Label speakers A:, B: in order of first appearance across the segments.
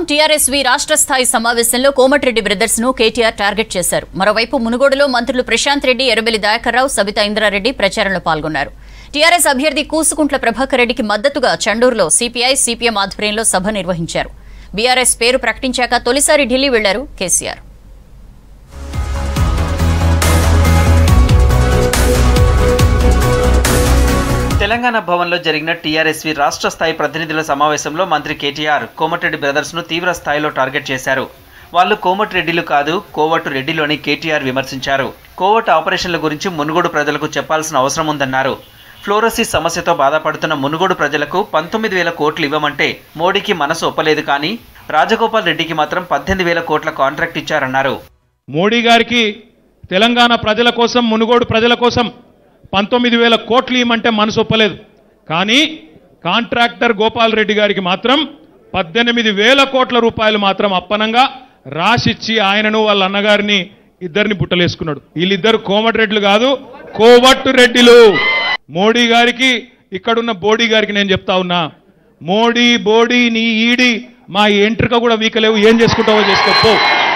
A: TRSV రాష్ట్ర స్థాయి సమావేశంలో కోమటిరెడ్డి బ్రదర్స్ ను కేటీఆర్ టార్గెట్ చేశారు మరోవైపు మునుగోడులో మంత్రులు ప్రశాంత్ రెడ్డి ఎర్రబెల్లి దయాకర్రావు సబితా ఇంద్రారెడ్డి ప్రచారంలో పాల్గొన్నారు టీఆర్ఎస్ అభ్యర్థి కూసుకుంట్ల ప్రభాకర్ రెడ్డికి మద్దతుగా చండూరులో సిపిఐ సిపిఎం ఆధ్వర్యంలో సభ నిర్వహించారు బీఆర్ఎస్ పేరు ప్రకటించాక తొలిసారి ఢిల్లీ వెళ్లారు కేసీఆర్
B: తెలంగాణ భవన్లో జరిగిన టీఆర్ఎస్వి రాష్ట్ర స్థాయి ప్రతినిధుల సమావేశంలో మంత్రి కేటీఆర్ కోమటిరెడ్డి బ్రదర్స్ను తీవ్ర స్థాయిలో టార్గెట్ చేశారు వాళ్ళు కోమటిరెడ్డిలు కాదు కోవట్టు రెడ్డిలోని కేటీఆర్ విమర్శించారు కోవట్ ఆపరేషన్ల గురించి మునుగోడు ప్రజలకు చెప్పాల్సిన అవసరం ఉందన్నారు ఫ్లోరోసిస్ సమస్యతో బాధపడుతున్న మునుగోడు ప్రజలకు పంతొమ్మిది వేల కోట్లు ఇవ్వమంటే మోడీకి మనసు ఒప్పలేదు కానీ రాజగోపాల్ రెడ్డికి మాత్రం పద్దెనిమిది వేల కోట్ల కాంట్రాక్ట్ ఇచ్చారన్నారు
C: మోడీ గారికి తెలంగాణ ప్రజల కోసం మునుగోడు ప్రజల కోసం పంతొమ్మిది వేల కోట్లు ఇవ్వమంటే మనసు ఒప్పలేదు కానీ కాంట్రాక్టర్ గోపాల్ రెడ్డి గారికి మాత్రం పద్దెనిమిది వేల కోట్ల రూపాయలు మాత్రం అప్పనంగా రాసిచ్చి ఆయనను వాళ్ళ అన్నగారిని ఇద్దరిని బుట్టలేసుకున్నాడు వీళ్ళిద్దరు కోమటిరెడ్లు కాదు కోవట్టు రెడ్డిలు మోడీ గారికి ఇక్కడున్న బోడీ గారికి నేను చెప్తా ఉన్నా మోడీ బోడీ నీ ఈడి మా ఎంట్రిక కూడా వీకలేవు ఏం చేసుకుంటావో చేసుకోపో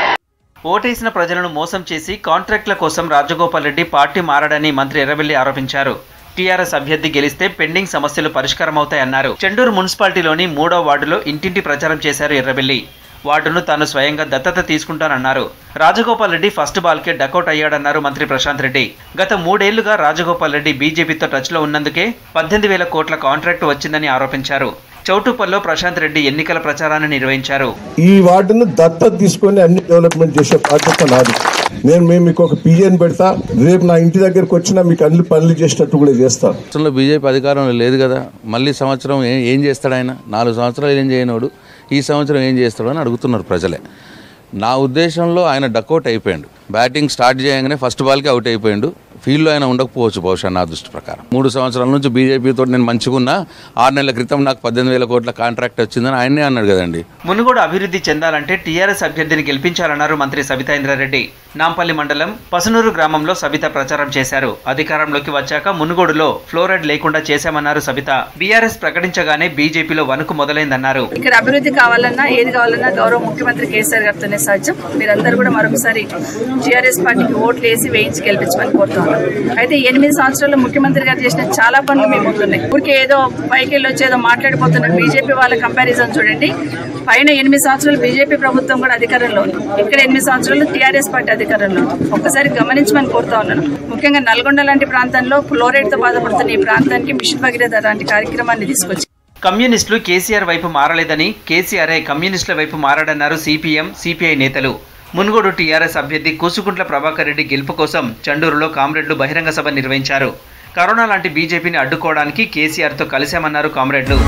B: ఓటేసిన ప్రజలను మోసం చేసి కాంట్రాక్ట్ల కోసం రాజగోపాల్ రెడ్డి పార్టీ మారడని మంత్రి ఎర్రబెల్లి ఆరోపించారు టీఆర్ఎస్ అభ్యర్థి గెలిస్తే పెండింగ్ సమస్యలు పరిష్కారమవుతాయన్నారు చెండూరు మున్సిపాలిటీలోని మూడో వార్డులో ఇంటింటి ప్రచారం చేశారు ఎర్రబెల్లి వార్డును తాను స్వయంగా దత్తత తీసుకుంటానన్నారు రాజగోపాల్ రెడ్డి ఫస్ట్ బాల్కే డకౌట్ అయ్యాడన్నారు మంత్రి ప్రశాంత్ రెడ్డి గత మూడేళ్లుగా రాజగోపాల్ రెడ్డి బీజేపీతో టచ్లో ఉన్నందుకే పద్దెనిమిది వేల కోట్ల కాంట్రాక్ట్ వచ్చిందని ఆరోపించారు చౌటుప్పల్లో ప్రశాంత్ రెడ్డి ఎన్నికల ప్రచారాన్ని నిర్వహించారు
D: ఈ వార్డును దత్తత తీసుకొని అన్ని డెవలప్మెంట్ చేసే బాధ్యత నాది నేను మేము మీకు ఒక పిఎన్ పెడతా రేపు నా ఇంటి దగ్గరకు వచ్చినా మీకు అన్ని పనులు చేసినట్టు కూడా చేస్తా
E: రాష్ట్రంలో బీజేపీ అధికారంలో లేదు కదా మళ్ళీ సంవత్సరం ఏ- ఏం చేస్తాడు ఆయన నాలుగు సంవత్సరాలు ఏం చేయనోడు ఈ సంవత్సరం ఏం చేస్తాడు అని అడుగుతున్నారు ప్రజలే నా ఉద్దేశంలో ఆయన డక్అవుట్ అయిపోయాడు బ్యాటింగ్ స్టార్ట్ చేయగానే ఫస్ట్ బాల్కి అవుట్ అయిపోయాడు ఫీల్డ్లో ఆయన ఉండకపోవచ్చు బహుశా నా దృష్టి ప్రకారం మూడు సంవత్సరాల నుంచి బీజేపీతో నేను మంచిగున్నా ఆరు నెలల క్రితం నాకు పద్దెనిమిది వేల కోట్ల కాంట్రాక్ట్ వచ్చిందని ఆయనే అన్నాడు కదండి
B: మునుగోడు అభివృద్ధి చెందాలంటే టీఆర్ఎస్ అభ్యర్థిని గెలిపించాలన్నారు మంత్రి సబితా ఇంద్రారెడ్డి నాంపల్లి మండలం పసునూరు గ్రామంలో సబిత ప్రచారం చేశారు అధికారంలోకి వచ్చాక మునుగోడులో ఫ్లోరైడ్ లేకుండా చేశామన్నారు సబిత బీఆర్ఎస్ ప్రకటించగానే బీజేపీలో వణుకు మొదలైందన్నారు
F: ఇక్కడ అభివృద్ధి కావాలన్నా ఏది కావాలన్నా గౌరవ ముఖ్యమంత్రి కేసీఆర్ గారితోనే సాధ్యం మీరందరూ కూడా మరొకసారి టీఆర్ఎస్ పార్టీకి ఓట్లు వేసి వేయించి గెలిపించమని కోరుతున్నాను అయితే ఎనిమిది సంవత్సరాల్లో ముఖ్యమంత్రి గారు చేసిన చాలా పనులు మేము ముందున్నాయి ఊరికే ఏదో పైకి వెళ్ళి వచ్చి ఏదో మాట్లాడిపోతున్న బీజేపీ వాళ్ళ కంపారిజన్ చూడండి పైన ఎనిమిది సంవత్సరాలు బీజేపీ ప్రభుత్వం కూడా అధికారంలో ఉంది ఇక్కడ ఎనిమిది సంవత్సరాలు టీఆర్ఎస్ పార్టీ అధికారంలో ఉంది ఒక్కసారి గమనించమని కోరుతా ఉన్నాను ముఖ్యంగా నల్గొండ లాంటి ప్రాంతంలో ఫ్లోరైడ్ తో బాధపడుతున్న ఈ ప్రాంతానికి మిషన్ భగీరథ లాంటి కార్యక్రమాన్ని తీసుకొచ్చి
B: కమ్యూనిస్టులు కేసీఆర్ వైపు మారలేదని కేసీఆర్ఏ కమ్యూనిస్టుల వైపు మారాడన్నారు సిపిఎం సిపిఐ నేతలు మునుగోడు టీఆర్ఎస్ అభ్యర్థి కూసుకుంట్ల ప్రభాకర్ రెడ్డి గెలుపు కోసం చండూరులో కామ్రేడ్లు బహిరంగ సభ నిర్వహించారు కరోనా లాంటి బీజేపీని అడ్డుకోవడానికి కేసీఆర్తో కలిశామన్నారు కామ్రేడ్లు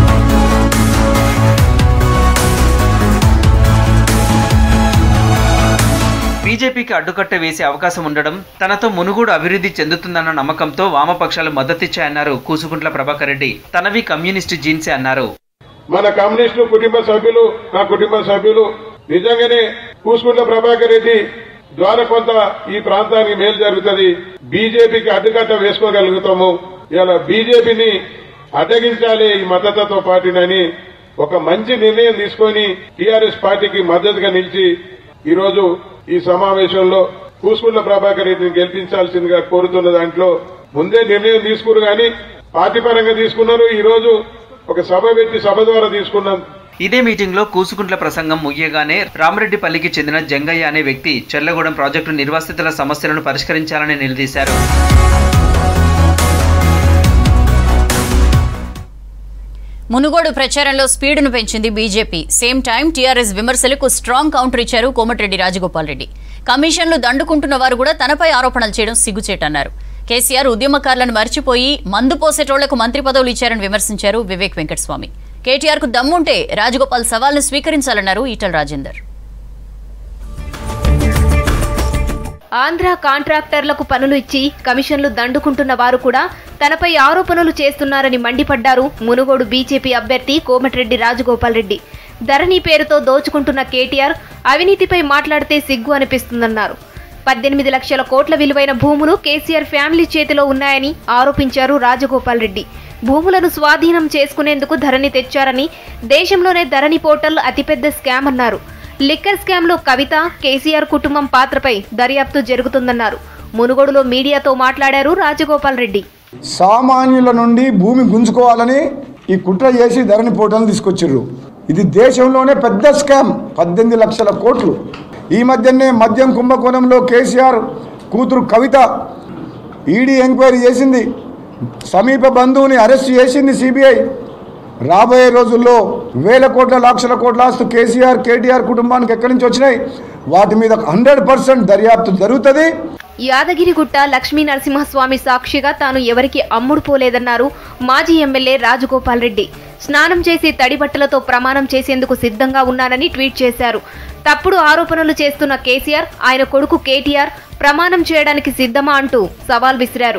B: బీజేపీకి అడ్డుకట్ట వేసే అవకాశం ఉండడం తనతో మునుగోడు అభివృద్ధి చెందుతుందన్న నమ్మకంతో వామపక్షాలు మద్దతిచ్చాయన్నారు కూసుకుంట్ల ప్రభాకర్ రెడ్డి తనవి కమ్యూనిస్టు జీన్సే అన్నారు
G: మన కమ్యూనిస్టు కుటుంబ సభ్యులు నా కుటుంబ సభ్యులు నిజంగానే కూసుకుంట్ల ప్రభాకర్ రెడ్డి ద్వారా కొంత ఈ ప్రాంతానికి మేలు జరుగుతుంది బీజేపీకి అడ్డుకట్ట వేసుకోగలుగుతాము ఇలా బీజేపీని అడ్డగించాలి ఈ మద్దతుతో పార్టీనని ఒక మంచి నిర్ణయం తీసుకొని టీఆర్ఎస్ పార్టీకి మద్దతుగా నిలిచి ఈ రోజు ఈ సమావేశంలో కూసుకుంట్ల ప్రభాకర్ రెడ్డిని గెలిపించాల్సిందిగా కోరుతున్న దాంట్లో ముందే నిర్ణయం తీసుకురు గాని పార్టీ పరంగా తీసుకున్నారు ఈ రోజు ఒక సభ పెట్టి సభ ద్వారా తీసుకున్నాం
B: ఇదే మీటింగ్లో కూసుకుంట్ల ప్రసంగం ముగియగానే రామరెడ్డిపల్లికి చెందిన జంగయ్య అనే వ్యక్తి చెర్లగూడెం ప్రాజెక్టు నిర్వాసితుల సమస్యలను పరిష్కరించాలని నిలదీశారు
A: మునుగోడు ప్రచారంలో స్పీడును పెంచింది బీజేపీ సేమ్ టైం టీఆర్ఎస్ విమర్శలకు స్ట్రాంగ్ కౌంటర్ ఇచ్చారు కోమటిరెడ్డి రాజగోపాల్ రెడ్డి కమిషన్లు దండుకుంటున్న వారు కూడా తనపై ఆరోపణలు చేయడం సిగ్గుచేటన్నారు కేసీఆర్ ఉద్యమకారులను మర్చిపోయి మందు పోసేటోళ్లకు మంత్రి పదవులు ఇచ్చారని విమర్శించారు వివేక్ వెంకటస్వామి కేటీఆర్ కు దమ్ముంటే రాజగోపాల్ సవాల్ను స్వీకరించాలన్నారు ఈటల రాజేందర్
H: ఆంధ్ర కాంట్రాక్టర్లకు పనులు ఇచ్చి కమిషన్లు దండుకుంటున్న వారు కూడా తనపై ఆరోపణలు చేస్తున్నారని మండిపడ్డారు మునుగోడు బీజేపీ అభ్యర్థి కోమటిరెడ్డి రాజగోపాల్ రెడ్డి ధరణి పేరుతో దోచుకుంటున్న కేటీఆర్ అవినీతిపై మాట్లాడితే సిగ్గు అనిపిస్తుందన్నారు పద్దెనిమిది లక్షల కోట్ల విలువైన భూములు కేసీఆర్ ఫ్యామిలీ చేతిలో ఉన్నాయని ఆరోపించారు రాజగోపాల్ రెడ్డి భూములను స్వాధీనం చేసుకునేందుకు ధరణి తెచ్చారని దేశంలోనే ధరణి పోర్టల్ అతిపెద్ద స్కామ్ అన్నారు లిక్కర్ స్కామ్లో కవిత కేసీఆర్ కుటుంబం పాత్రపై దర్యాప్తు జరుగుతుందన్నారు మునుగోడులో మీడియాతో మాట్లాడారు రాజగోపాల్ రెడ్డి
I: సామాన్యుల నుండి భూమి గుంజుకోవాలని ఈ కుట్ర చేసి ధరణి పోర్టల్ని తీసుకొచ్చిర్రు ఇది దేశంలోనే పెద్ద స్కామ్ పద్దెనిమిది లక్షల కోట్లు ఈ మధ్యనే మద్యం కుంభకోణంలో కేసీఆర్ కూతురు కవిత ఈడీ ఎంక్వైరీ చేసింది సమీప బంధువుని అరెస్ట్ చేసింది సిబిఐ రాబోయే రోజుల్లో వేల కోట్ల లక్షల కోట్ల ఆస్తు కేసీఆర్ కేటీఆర్ కుటుంబానికి ఎక్కడి నుంచి వచ్చినాయి వాటి మీద హండ్రెడ్ పర్సెంట్ దర్యాప్తు జరుగుతుంది
H: యాదగిరిగుట్ట లక్ష్మీ నరసింహస్వామి సాక్షిగా తాను ఎవరికి అమ్ముడు పోలేదన్నారు మాజీ ఎమ్మెల్యే రాజగోపాల్ రెడ్డి స్నానం చేసి తడి బట్టలతో ప్రమాణం చేసేందుకు సిద్ధంగా ఉన్నానని ట్వీట్ చేశారు తప్పుడు ఆరోపణలు చేస్తున్న కేసీఆర్ ఆయన కొడుకు కేటీఆర్ ప్రమాణం చేయడానికి సిద్ధమా అంటూ సవాల్ విసిరారు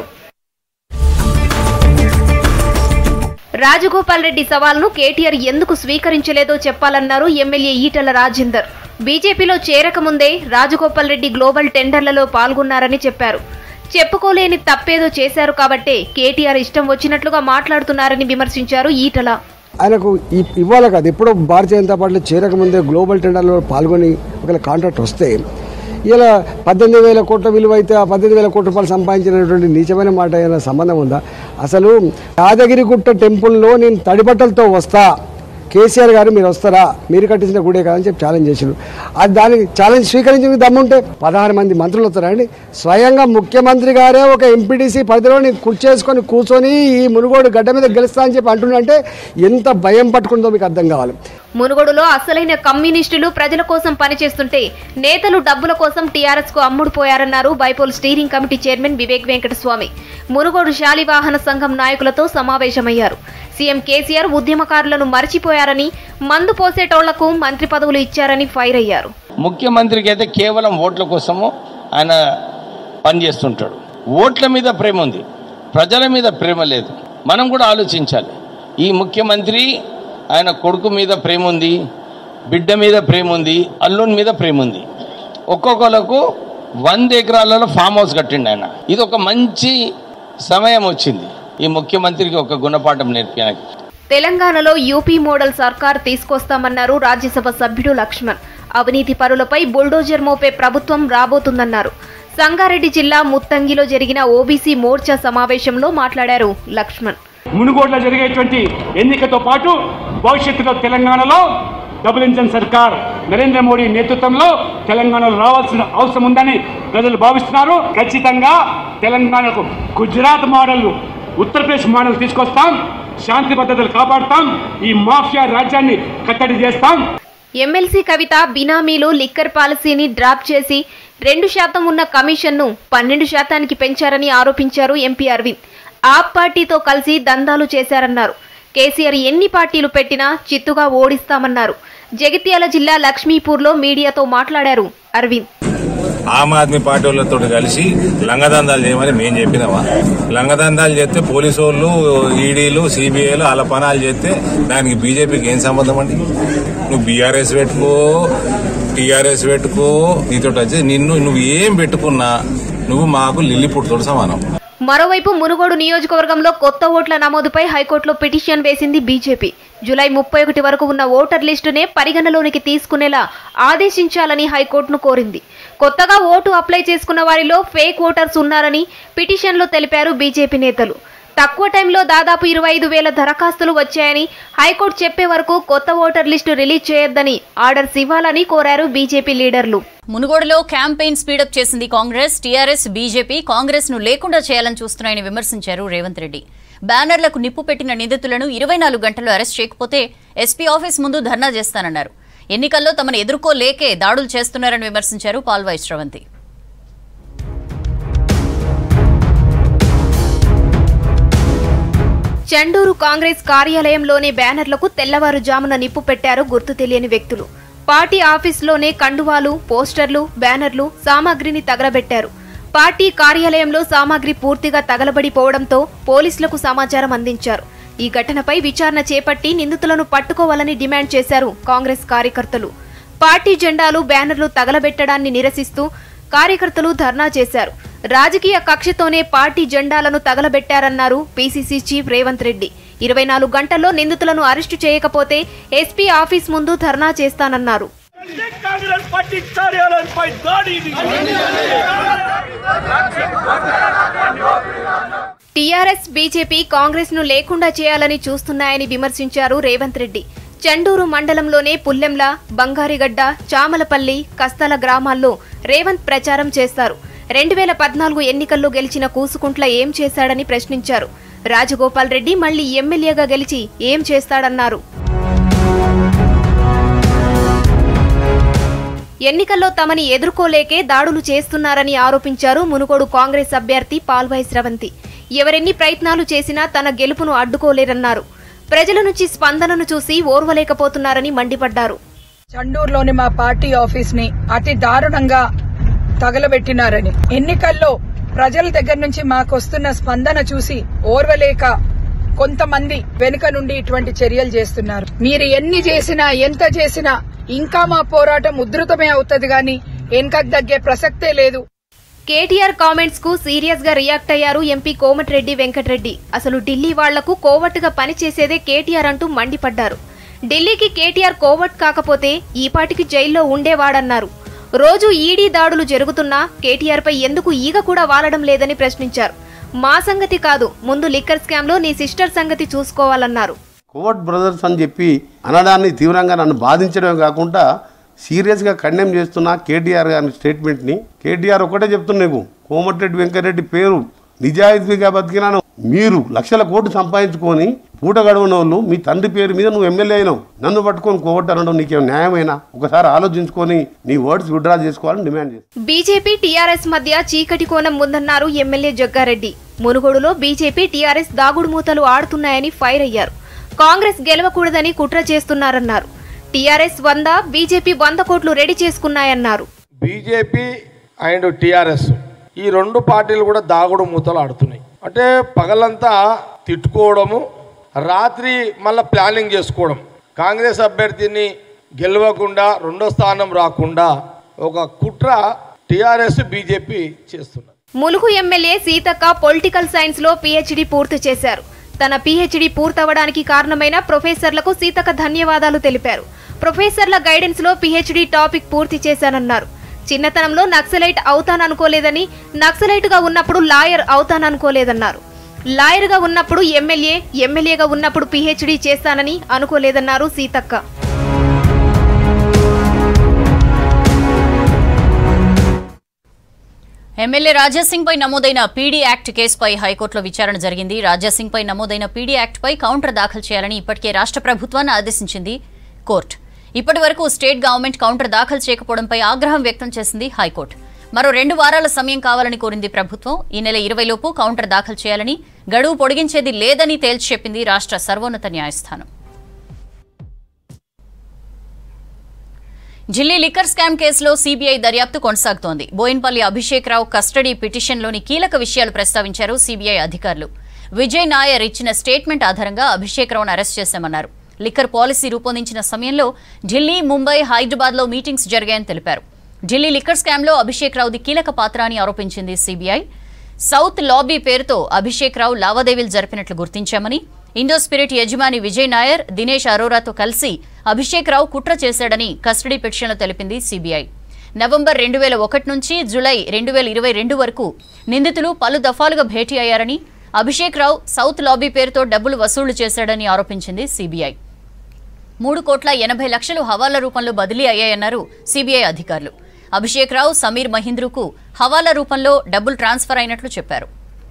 H: రాజగోపాల్ రెడ్డి సవాల్ను కేటీఆర్ ఎందుకు స్వీకరించలేదో చెప్పాలన్నారు ఎమ్మెల్యే ఈటల రాజేందర్ బీజేపీలో చేరకముందే రాజగోపాల్ రెడ్డి గ్లోబల్ టెండర్లలో పాల్గొన్నారని చెప్పారు చెప్పుకోలేని తప్పేదో చేశారు కాబట్టే కేటీఆర్ ఇష్టం వచ్చినట్లుగా మాట్లాడుతున్నారని విమర్శించారు ఈటల
J: ఆయనకు ఈ- ఇవ్వాలి కాదు ఎప్పుడో భారతీయ జనతా పార్టీలో చేరకముందే గ్లోబల్ టెండర్లో పాల్గొని ఒకవేళ కాంట్రాక్ట్ వస్తే ఇలా పద్దెనిమిది వేల కోట్ల విలువ అయితే ఆ పద్దెనిమిది వేల కోట్ల రూపాయలు సంపాదించినటువంటి నీచమైన మాట ఏమైనా సంబంధం ఉందా అసలు యాదగిరిగుట్ట టెంపుల్లో నేను తడిబట్టలతో వస్తా కేసీఆర్ గారు మీరు వస్తారా మీరు కట్టించిన గుడే కాదని చెప్పి ఛాలెంజ్ చేశారు అది దానికి ఛాలెంజ్ స్వీకరించిన దమ్ముంటే పదహారు మంది మంత్రులు వస్తారండి స్వయంగా ముఖ్యమంత్రి గారే ఒక ఎంపీటీసీ పరిధిలో నీ కుర్చేసుకొని కూర్చొని ఈ మునుగోడు గడ్డ మీద గెలుస్తా అని చెప్పి అంటున్నంటే ఎంత భయం పట్టుకుందో మీకు అర్థం కావాలి
H: మునుగోడులో అసలైన కమ్యూనిస్టులు ప్రజల కోసం పనిచేస్తుంటే నేతలు డబ్బుల కోసం టీఆర్ఎస్ కు అమ్ముడుపోయారన్నారు bypoll steering committee chairman Vivek Venkataswamy Munugode Shalivahana సంఘం నాయకులతో సమావేశమయ్యారు సీఎం కేసీఆర్ ఉద్యమకారులను మర్చిపోయారని మందు పోసేటోళ్లకు మంత్రి పదవులు ఇచ్చారని ఫైర్ అయ్యారు
K: ముఖ్యమంత్రికి అయితే కేవలం ఓట్ల కోసము ఆయన పనిచేస్తుంటాడు ఓట్ల మీద ప్రేమ ఉంది ప్రజల మీద ప్రేమ లేదు మనం కూడా ఆలోచించాలి ఈ ముఖ్యమంత్రి ఆయన కొడుకు మీద ప్రేమ ఉంది బిడ్డ మీద ప్రేమ ఉంది అల్లుని మీద ప్రేమ ఉంది ఒక్కొక్కలకు వంద ఎకరాలలో ఫామ్ హౌస్ కట్టిండు ఆయన ఇది ఒక మంచి సమయం వచ్చింది ఈ ముఖ్యమంత్రికి ఒక గుణపాఠం నేర్పడానికి
H: తెలంగాణలో యూపీ మోడల్ సర్కార్ తీసుకొస్తామన్నారు రాజ్యసభ సభ్యుడు లక్ష్మణ్ అవినీతి పరులపై బుల్డోజర్ మోపే ప్రభుత్వం రాబోతుందన్నారు సంగారెడ్డి జిల్లా ముత్తంగిలో జరిగిన ఓబీసీ మోర్చా సమావేశంలో మాట్లాడారు లక్ష్మణ్
L: మునుగోడులో జరిగేటువంటి ఎన్నికతో పాటు భవిష్యత్తులో తెలంగాణలో డబుల్ ఇంజన్ సర్కార్ నరేంద్ర మోడీ నేతృత్వంలో తెలంగాణలో రావాల్సిన అవసరం ఉందని ప్రజలు భావిస్తున్నారు ఖచ్చితంగా తెలంగాణకు గుజరాత్ మోడల్ ఉత్తరప్రదేశ్ మోడల్ తీసుకొస్తాం శాంతి భద్రతలు కాపాడుతాం ఈ మాఫియా రాజ్యాన్ని కట్టడి చేస్తాం
H: ఎమ్మెల్సీ కవిత బినామీలు లిక్కర్ పాలసీని డ్రాప్ చేసి రెండు శాతం ఉన్న కమిషన్ను పన్నెండు శాతానికి పెంచారని ఆరోపించారు ఎంపీ అరవింద్ ఆప్ పార్టీతో కలిసి దందాలు చేశారన్నారు కేసీఆర్ ఎన్ని పార్టీలు పెట్టినా చిత్తుగా ఓడిస్తామన్నారు జగిత్యాల జిల్లా లక్ష్మీపూర్లో మీడియాతో మాట్లాడారు అరవింద్
M: ఆమ్ ఆద్మీ పార్టీ వాళ్ళతో కలిసి లంగదందాలు చేయమని మేము చెప్పినామా లంగదందాలు చేస్తే పోలీసు వాళ్ళు ఈడీలు సిబిఐలు వాళ్ళ పనాలు చేస్తే దానికి బీజేపీకి ఏం సంబంధం అండి నువ్వు బీఆర్ఎస్ పెట్టుకో టీఆర్ఎస్ పెట్టుకో నీతో వచ్చి నిన్ను నువ్వు ఏం పెట్టుకున్నా నువ్వు మాకు లిల్లిపుట్టుతో సమానం
H: మరోవైపు మునుగోడు నియోజకవర్గంలో కొత్త ఓట్ల నమోదుపై హైకోర్టులో పిటిషన్ వేసింది బీజేపీ జూలై ముప్పై ఒకటి వరకు ఉన్న ఓటర్ లిస్టునే పరిగణలోనికి తీసుకునేలా ఆదేశించాలని హైకోర్టును కోరింది కొత్తగా ఓటు అప్లై చేసుకున్న వారిలో ఫేక్ ఓటర్స్ ఉన్నారని పిటిషన్లో తెలిపారు బీజేపీ నేతలు తక్కువ టైంలో దాదాపు ఇరవై ఐదు వేల దరఖాస్తులు వచ్చాయని హైకోర్టు చెప్పే వరకు కొత్త ఓటర్ లిస్టు రిలీజ్ చేయొద్దని ఆర్డర్స్ ఇవ్వాలని కోరారు బీజేపీ లీడర్లు
A: మునుగోడులో క్యాంపెయిన్ స్పీడప్ చేసింది కాంగ్రెస్ టీఆర్ఎస్ బీజేపీ కాంగ్రెస్ ను లేకుండా చేయాలని చూస్తున్నాయని విమర్శించారు రేవంత్ రెడ్డి బ్యానర్లకు నిప్పు పెట్టిన నిందితులను ఇరవై నాలుగు గంటల్లో అరెస్ట్ చేయకపోతే ఎస్పీ ఆఫీస్ ముందు ధర్నా చేస్తానన్నారు ఎన్నికల్లో తమను ఎదుర్కోలేకే దాడులు చేస్తున్నారని విమర్శించారు పాల్వాయి శ్రవంతి
H: చండూరు కాంగ్రెస్ కార్యాలయంలోని బ్యానర్లకు తెల్లవారుజామున నిప్పు పెట్టారు గుర్తు తెలియని వ్యక్తులు పార్టీ ఆఫీసులోనే కండువాలు పోస్టర్లు బ్యానర్లు సామాగ్రిని తగలబెట్టారు పార్టీ కార్యాలయంలో సామాగ్రి పూర్తిగా తగలబడిపోవడంతో పోలీసులకు సమాచారం అందించారు ఈ ఘటనపై విచారణ చేపట్టి నిందితులను పట్టుకోవాలని డిమాండ్ చేశారు కాంగ్రెస్ కార్యకర్తలు పార్టీ జెండాలు బ్యానర్లు తగలబెట్టడాన్ని నిరసిస్తూ కార్యకర్తలు ధర్నా చేశారు రాజకీయ కక్షతోనే పార్టీ జెండాలను తగలబెట్టారన్నారు పీసీసీ చీఫ్ రేవంత్ రెడ్డి ఇరవై నాలుగు గంటల్లో నిందితులను అరెస్టు చేయకపోతే ఎస్పీ ఆఫీస్ ముందు ధర్నా చేస్తానన్నారు
N: కాంగ్రెస్ పార్టీ కార్యాలయంపై దాడి
H: టీఆర్ఎస్ బీజేపీ కాంగ్రెస్ ను లేకుండా చేయాలని చూస్తున్నాయని విమర్శించారు రేవంత్ రెడ్డి చండూరు మండలంలోనే పుల్లెంల బంగారిగడ్డ చామలపల్లి కస్తల గ్రామాల్లో రేవంత్ ప్రచారం చేస్తారు రెండు వేల పద్నాలుగు ఎన్నికల్లో గెలిచిన కూసుకుంట్ల ఏం చేశాడని ప్రశ్నించారు రాజగోపాల్ రెడ్డి మళ్లీ ఎమ్మెల్యేగా గెలిచి ఏం చేస్తాడన్నారు ఎన్నికల్లో తమని ఎదుర్కోలేకే దాడులు చేస్తున్నారని ఆరోపించారు మునుగోడు కాంగ్రెస్ అభ్యర్థి పాల్వాయి స్రవంతి ఎవరెన్ని ప్రయత్నాలు చేసినా తన గెలుపును అడ్డుకోలేరన్నారు ప్రజల నుంచి స్పందనను చూసి ఓర్వలేకపోతున్నారని మండిపడ్డారు
O: చండూరులోని మా పార్టీ ఆఫీస్ ని అతి దారుణంగా తగలబెట్టినారని ఎన్నికల్లో ప్రజల దగ్గర నుంచి మాకొస్తున్న స్పందన చూసి ఓర్వలేక కొంతమంది వెనుక నుండి ఇటువంటి చర్యలు చేస్తున్నారు మీరు ఎన్ని చేసినా ఎంత చేసినా ఇంకా మా పోరాటం ఉధృతమే అవుతుంది గాని వెనుకకు తగ్గే ప్రసక్తే లేదు
H: కేటీఆర్ కామెంట్స్ కు సీరియస్ గా రియాక్ట్ అయ్యారు ఎంపీ కోమటిరెడ్డి వెంకటరెడ్డి అసలు ఢిల్లీ వాళ్లకు కోవట్టుగా పనిచేసేదే కేటీఆర్ అంటూ మండిపడ్డారు ఢిల్లీకి కేటీఆర్ కోవట్ కాకపోతే ఈపాటికి జైల్లో ఉండేవాడన్నారు రోజు ఈడీ దాడులు జరుగుతున్నా కేటీఆర్ పై ఎందుకు ఈగ కూడా వాలడం లేదని ప్రశ్నించారు మా సంగతి కాదు ముందు లిక్కర్ స్కామ్ లో నీ సిస్టర్ సంగతి చూసుకోవాలన్నారు
P: కోవట్ బ్రదర్స్ అని చెప్పి అనడాన్ని తీవ్రంగా నన్ను బాధించడమే కాకుండా సీరియస్గా కండెమ్ చేస్తున్నా కేటీఆర్ గారి స్టేట్మెంట్ని కేటీఆర్ ఒకటే చెప్తున్నా నీకు కోమటిరెడ్డి వెంకటరెడ్డి పేరు నిజాయితీగా బతికినాను మీరు లక్షల కోట్లు సంపాదించుకొని పూట గడవని వాళ్ళు మీ తండ్రి పేరు మీద నువ్వు ఎమ్మెల్యే అయినావు నన్ను పట్టుకొని కోవట్ అనడం నీకేం న్యాయమైనా ఒకసారి ఆలోచించుకొని నీ వర్డ్స్ విడ్రా చేసుకోవాలని డిమాండ్ చేస్తాను
H: బీజేపీ టీఆర్ఎస్ మధ్య చీకటి కోణం ఉందన్నారు ఎమ్మెల్యే జగ్గారెడ్డి మునుగోడులో బీజేపీ టీఆర్ఎస్ దాగుడు మూతలు ఆడుతున్నాయని ఫైర్ అయ్యారు కాంగ్రెస్ గెలవకూడదని కుట్ర చేస్తున్నారన్నారు టీఆర్ఎస్ వంద బీజేపీ వంద కోట్లు రెడీ చేసుకున్నాయన్నారు
Q: బీజేపీ అండ్ టీఆర్ఎస్ ఈ రెండు పార్టీలు కూడా దాగుడు మూతలు ఆడుతున్నాయి అంటే పగలంతా తిట్టుకోవడము రాత్రి మళ్ళీ ప్లానింగ్ చేసుకోవడం కాంగ్రెస్ అభ్యర్థిని గెలవకుండా రెండో స్థానం రాకుండా ఒక కుట్ర టీఆర్ఎస్ బీజేపీ చేస్తున్నారు
H: Mulugu MLA Seethakka political science లో పీహెచ్డీ పూర్తి చేశారు తన పీహెచ్డీ పూర్తవడానికి కారణమైన ప్రొఫెసర్లకు సీతక్క ధన్యవాదాలు తెలిపారు ప్రొఫెసర్ల గైడెన్స్ లో పీహెచ్డీ టాపిక్ పూర్తి చేశానన్నారు చిన్నతనంలో నక్సలైట్ అవుతాననుకోలేదని నక్సలైట్ గా ఉన్నప్పుడు లాయర్ అవుతాననుకోలేదన్నారు లాయర్ గా ఉన్నప్పుడు ఎమ్మెల్యే ఎమ్మెల్యేగా ఉన్నప్పుడు పీహెచ్డీ చేస్తానని అనుకోలేదన్నారు సీతక్క
A: ఎమ్మెల్యే రాజాసింగ్ పై నమోదైన పీడీ యాక్ట్ కేసుపై హైకోర్టులో విచారణ జరిగింది రాజాసింగ్ పై నమోదైన పీడీ యాక్ట్ పై కౌంటర్ దాఖలు చేయాలని ఇప్పటికే రాష్ట్ర ప్రభుత్వాన్ని ఆదేశించింది కోర్టు ఇప్పటి వరకు స్టేట్ గవర్నమెంట్ కౌంటర్ దాఖలు చేయకపోవడంపై ఆగ్రహం వ్యక్తం చేసింది హైకోర్టు మరో రెండు వారాల సమయం కావాలని కోరింది ప్రభుత్వం ఈ నెల ఇరవై లోపు కౌంటర్ దాఖలు చేయాలని గడువు పొడిగించేది లేదని తేల్చి చెప్పింది రాష్ట్ర సర్వోన్నత న్యాయస్థానం ఢిల్లీ లిక్కర్ స్కామ్ కేసులో సీబీఐ దర్యాప్తు కొనసాగుతోంది బోయిన్పల్లి అభిషేక్ రావు కస్టడీ పిటిషన్లోని కీలక విషయాలు ప్రస్తావించారు సీబీఐ అధికారులు విజయ్ నాయర్ ఇచ్చిన స్టేట్మెంట్ ఆధారంగా అభిషేక్ రావును అరెస్ట్ చేశామన్నారు లిక్కర్ పాలసీ రూపొందించిన సమయంలో ఢిల్లీ ముంబై హైదరాబాద్లో మీటింగ్స్ జరిగాయని తెలిపారు ఢిల్లీ లిక్కర్ స్కామ్లో అభిషేక్ రావుది కీలక పాత్ర అని ఆరోపించింది సీబీఐ సౌత్ లాబీ పేరుతో అభిషేక్ రావు లావాదేవీలు జరిపినట్లు గుర్తించామని ఇండో స్పిరిట్ యజమాని విజయ్ నాయర్ దినేష్ అరోరాతో కలిసి అభిషేక్ రావు కుట్ర చేశాడని కస్టడీ పిటిషన్లో తెలిపింది సీబీఐ నవంబర్ రెండు వేల ఒకటి నుంచి జులై రెండు వేల ఇరవై రెండు వరకు నిందితులు పలు దఫాలుగా భేటీ అయ్యారని అభిషేక్ రావు సౌత్ లాబీ పేరుతో డబ్బులు వసూళ్లు చేశాడని ఆరోపించింది సీబీఐ మూడు కోట్ల ఎనభై లక్షలు హవాలా రూపంలో బదిలీ అయ్యాయన్నారు సీబీఐ అధికారులు అభిషేక్ రావు సమీర్ మహీంద్రుకు హవాలా రూపంలో డబ్బులు ట్రాన్స్ఫర్ అయినట్లు చెప్పారు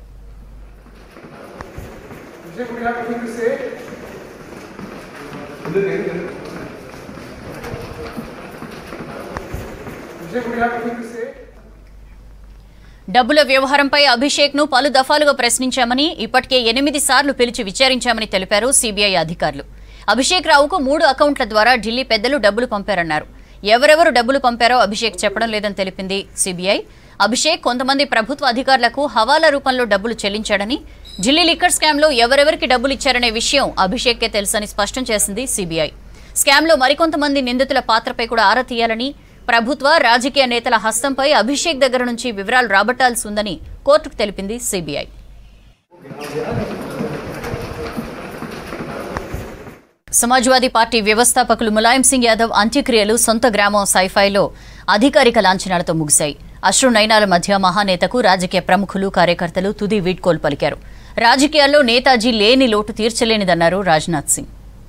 A: డబ్బుల వ్యవహారంపై అభిషేక్ ను పలు దఫాలుగా ప్రశ్నించామని ఇప్పటికే ఎనిమిది సార్లు పిలిచి విచారించామని తెలిపారు సీబీఐ అధికారులు అభిషేక్ రావుకు మూడు అకౌంట్ల ద్వారా ఢిల్లీ పెద్దలు డబ్బులు పంపారన్నారు ఎవరెవరు డబ్బులు పంపారో అభిషేక్ చెప్పడం లేదని తెలిపింది సీబీఐ అభిషేక్ కొంతమంది ప్రభుత్వ అధికారులకు హవాలా రూపంలో డబ్బులు చెల్లించాడని ఢిల్లీ లిక్కర్ స్కామ్లో ఎవరెవరికి డబ్బులు ఇచ్చారనే విషయం అభిషేక్కే తెలుసని స్పష్టం చేసింది సీబీఐ స్కామ్లో మరికొంతమంది నిందితుల పాత్రపై కూడా ఆరా తీయాలని ప్రభుత్వ రాజకీయ నేతల హస్తంపై అభిషేక్ దగ్గర నుంచి వివరాలు రాబట్టాల్సి ఉందని కోర్టుకు తెలిపింది సిబిఐ సమాజ్వాదీ పార్టీ వ్యవస్థాపకులు ములాయం సింగ్ యాదవ్ అంత్యక్రియలు సొంత గ్రామం సైఫైలో అధికారిక లాంఛనాలతో ముగిశాయి అశ్రు నయనాల మధ్య మహానేతకు రాజకీయ ప్రముఖులు కార్యకర్తలు తుది వీడ్కోలు పలికారు రాజకీయాల్లో నేతాజీ లేని లోటు తీర్చలేనిదన్నారు రాజ్నాథ్ సింగ్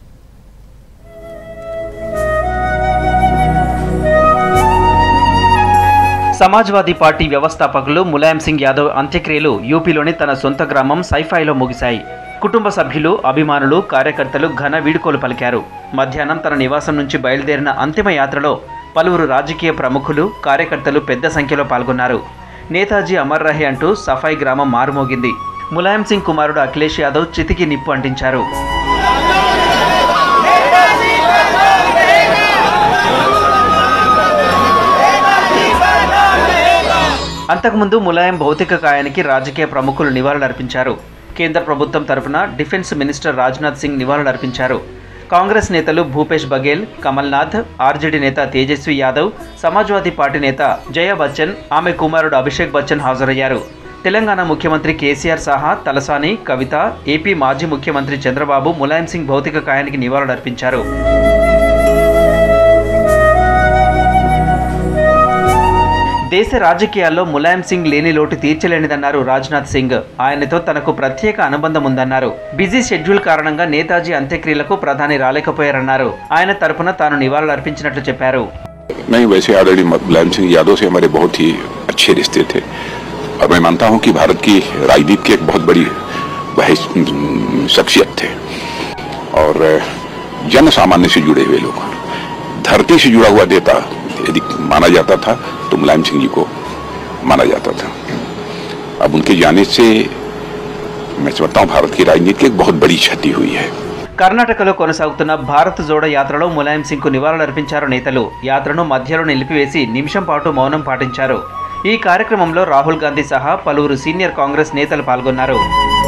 B: సమాజ్వాదీ పార్టీ వ్యవస్థాపకులు ములాయం సింగ్ యాదవ్ అంత్యక్రియలు యూపీలోని తన సొంత గ్రామం సైఫాయిలో ముగిశాయి కుటుంబ సభ్యులు అభిమానులు కార్యకర్తలు ఘన వీడుకోలు పలికారు మధ్యాహ్నం తన నివాసం నుంచి బయలుదేరిన అంతిమ యాత్రలో పలువురు రాజకీయ ప్రముఖులు కార్యకర్తలు పెద్ద సంఖ్యలో పాల్గొన్నారు నేతాజీ అమర్ రహే అంటూ సఫాయి గ్రామం మారుమోగింది ములాయం సింగ్ కుమారుడు అఖిలేష్ యాదవ్ చితికి నిప్పు అంటించారు అంతకుముందు ములాయం భౌతిక కాయానికి రాజకీయ ప్రముఖులు నివాళులర్పించారు కేంద్ర ప్రభుత్వం తరపున డిఫెన్స్ మినిస్టర్ రాజ్నాథ్ సింగ్ నివాళులర్పించారు కాంగ్రెస్ నేతలు భూపేష్ బఘేల్ కమల్నాథ్ ఆర్జేడీ నేత తేజస్వి యాదవ్ సమాజ్వాదీ పార్టీ నేత జయ బచ్చన్ ఆమె కుమారుడు అభిషేక్ బచ్చన్ హాజరయ్యారు తెలంగాణ ముఖ్యమంత్రి కేసీఆర్ సహా తలసాని కవిత ఏపీ మాజీ ముఖ్యమంత్రి చంద్రబాబు ములాయం సింగ్ భౌతిక కాయానికి నివాళులర్పించారు దేశ రాజకీయాల్లో ములాయం సింగ్ లేని లోటు తీర్చలేనిదన్నారు రాజ్నాథ్ సింగ్ ఆయనతో తనకు ప్రత్యేక అనుబంధం ఉందన్నారు బిజీ షెడ్యూల్ కారణంగా నేతాజీ అంత్యక్రియలకు ప్రధాని రాలేకపోయారన్నారు ఆయన తరపున తాను నివాళులర్పించినట్లు చెప్పారు
R: नहीं वैसे ऑलरेडी मुलायम सिंह यादव से हमारे बहुत ही अच्छे रिश्ते थे और मैं मानता हूं कि भारत की राजनीति की एक बहुत बड़ी बहस शख्सियत थे और जन सामान्य से जुड़े हुए लोग धरती से जुड़ा हुआ देता यदि माना जाता था तो मुलायम सिंह जी को माना जाता था अब उनके जाने से मैं समझता हूँ भारत की राजनीति की एक बहुत बड़ी क्षति हुई है
B: కర్ణాటకలో కొనసాగుతున్న భారత్ జోడో యాత్రలో ములాయం సింగ్ కు నివాళులర్పించారు నేతలు యాత్రను మధ్యలో నిలిపివేసి నిమిషం పాటు మౌనం పాటించారు ఈ కార్యక్రమంలో రాహుల్ గాంధీ సహా పలువురు సీనియర్ కాంగ్రెస్ నేతలు పాల్గొన్నారు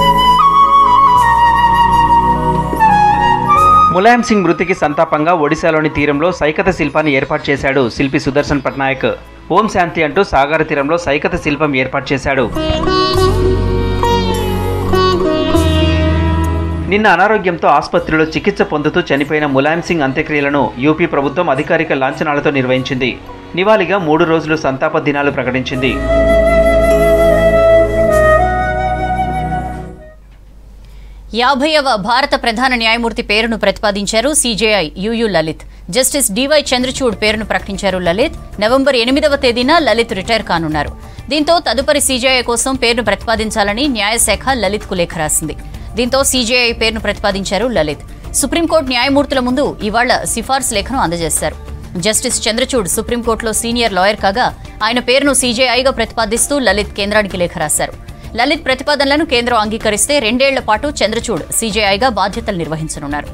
B: ములాయం సింగ్ మృతికి సంతాపంగా ఒడిశాలోని తీరంలో సైకత శిల్పాన్ని ఏర్పాటు చేశాడు శిల్పి సుదర్శన్ పట్నాయక్ ఓం శాంతి అంటూ సాగర తీరంలో సైకత శిల్పం ఏర్పాటు చేశాడు నిన్న అనారోగ్యంతో ఆసుపత్రిలో చికిత్స పొందుతూ చనిపోయిన ములాయం సింగ్ అంత్యక్రియలను యూపీ ప్రభుత్వం అధికారిక లాంఛనాలతో నిర్వహించింది నివాళిగా మూడు రోజులు సంతాప దినాలు ప్రకటించింది
A: యాభైవ భారత ప్రధాన న్యాయమూర్తి పేరును ప్రతిపాదించారు CJI UU Lalit justice DY Chandrachud పేరును ప్రకటించారు లలిత్ నవంబర్ ఎనిమిదవ తేదీన లలిత్ రిటైర్ కానున్నారు దీంతో తదుపరి సీజేఐ కోసం పేరును ప్రతిపాదించాలని న్యాయశాఖ లలిత్కు లేఖ రాసింది దీంతో సీజేఐ పేరును ప్రతిపాదించారు లలిత్ సుప్రీంకోర్టు న్యాయమూర్తుల ముందు ఇవాళ సిఫార్సు లేఖను అందజేశారు జస్టిస్ చంద్రచూడ్ సుప్రీంకోర్టులో సీనియర్ లాయర్ కాగా ఆయన పేరును సీజేఐగా ప్రతిపాదిస్తూ లలిత్ కేంద్రానికి లేఖ రాశారు లలిత్ ప్రతిపాదనలను కేంద్రం అంగీకరిస్తే రెండేళ్ల పాటు చంద్రచూడ్ సీజేఐగా బాధ్యతలు నిర్వహించనున్నారు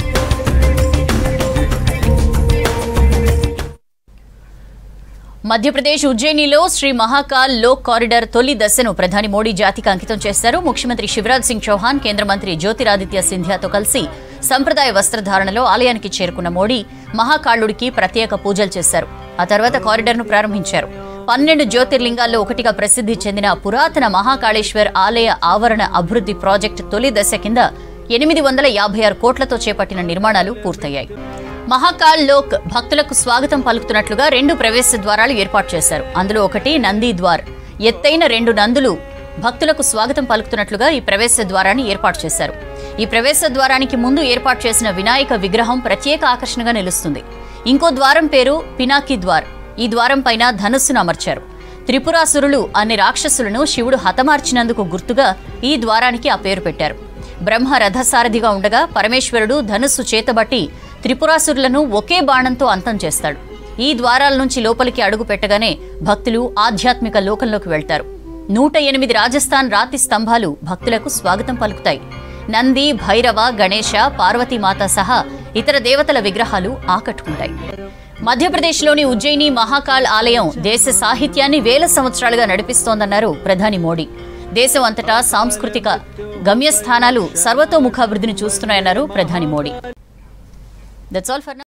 A: మధ్యప్రదేశ్ ఉజ్జయినిలో శ్రీ మహాకాల్ లోక్ కారిడార్ తొలి దశను ప్రధాని మోడీ జాతికి అంకితం చేశారు ముఖ్యమంత్రి శివరాజ్ సింగ్ చౌహాన్ కేంద్ర మంత్రి జ్యోతిరాదిత్య సింధ్యాతో కలిసి సంప్రదాయ వస్త్రధారణలో ఆలయానికి చేరుకున్న మోడీ మహాకాళుడికి ప్రత్యేక పూజలు చేశారు ఆ తర్వాత కారిడార్ను ప్రారంభించారు పన్నెండు జ్యోతిర్లింగాల్లో ఒకటిగా ప్రసిద్ధి చెందిన పురాతన మహాకాళేశ్వర్ ఆలయ ఆవరణ అభివృద్ధి ప్రాజెక్టు తొలి దశ కింద ఎనిమిది వందల యాభై ఆరు కోట్లతో చేపట్టిన నిర్మాణాలు పూర్తయ్యాయి మహాకాల్ లోక్ భక్తులకు స్వాగతం పలుకుతున్నట్లుగా రెండు ప్రవేశ ద్వారాలు ఏర్పాటు చేశారు అందులో ఒకటి నంది ద్వార్ ఎత్తైన రెండు నందులు భక్తులకు స్వాగతం పలుకుతున్నట్లుగా ఈ ప్రవేశ ద్వారాన్ని ఏర్పాటు చేశారు ఈ ప్రవేశ ద్వారానికి ముందు ఏర్పాటు చేసిన వినాయక విగ్రహం ప్రత్యేక ఆకర్షణగా నిలుస్తుంది ఇంకో ద్వారం పేరు పినాకి ద్వార్ ఈ ద్వారం పైన ధనుస్సును అమర్చారు త్రిపురాసురులు అనే రాక్షసులను శివుడు హతమార్చినందుకు గుర్తుగా ఈ ద్వారానికి ఆ పేరు పెట్టారు బ్రహ్మ రథసారథిగా ఉండగా పరమేశ్వరుడు ధనుస్సు చేతబట్టి త్రిపురాసురులను ఒకే బాణంతో అంతం చేస్తాడు ఈ ద్వారాల నుంచి లోపలికి అడుగు పెట్టగానే భక్తులు ఆధ్యాత్మిక లోకంలోకి వెళ్తారు నూట ఎనిమిది రాజస్థాన్ రాతి స్తంభాలు భక్తులకు స్వాగతం పలుకుతాయి నంది భైరవ గణేశ పార్వతీమాత సహా ఇతర దేవతల విగ్రహాలు ఆకట్టుకుంటాయి మధ్యప్రదేశ్లోని ఉజ్జయిని మహాకాల్ ఆలయం దేశ సాహిత్యాన్ని వేల సంవత్సరాలుగా నడిపిస్తోందన్నారు ప్రధాని మోడీ దేశం అంతటా సాంస్కృతిక గమ్యస్థానాలు సర్వతోముఖాభివృద్ధిని చూస్తున్నాయన్నారు ప్రధాని మోడీ దట్స్ ఆల్ ఫర్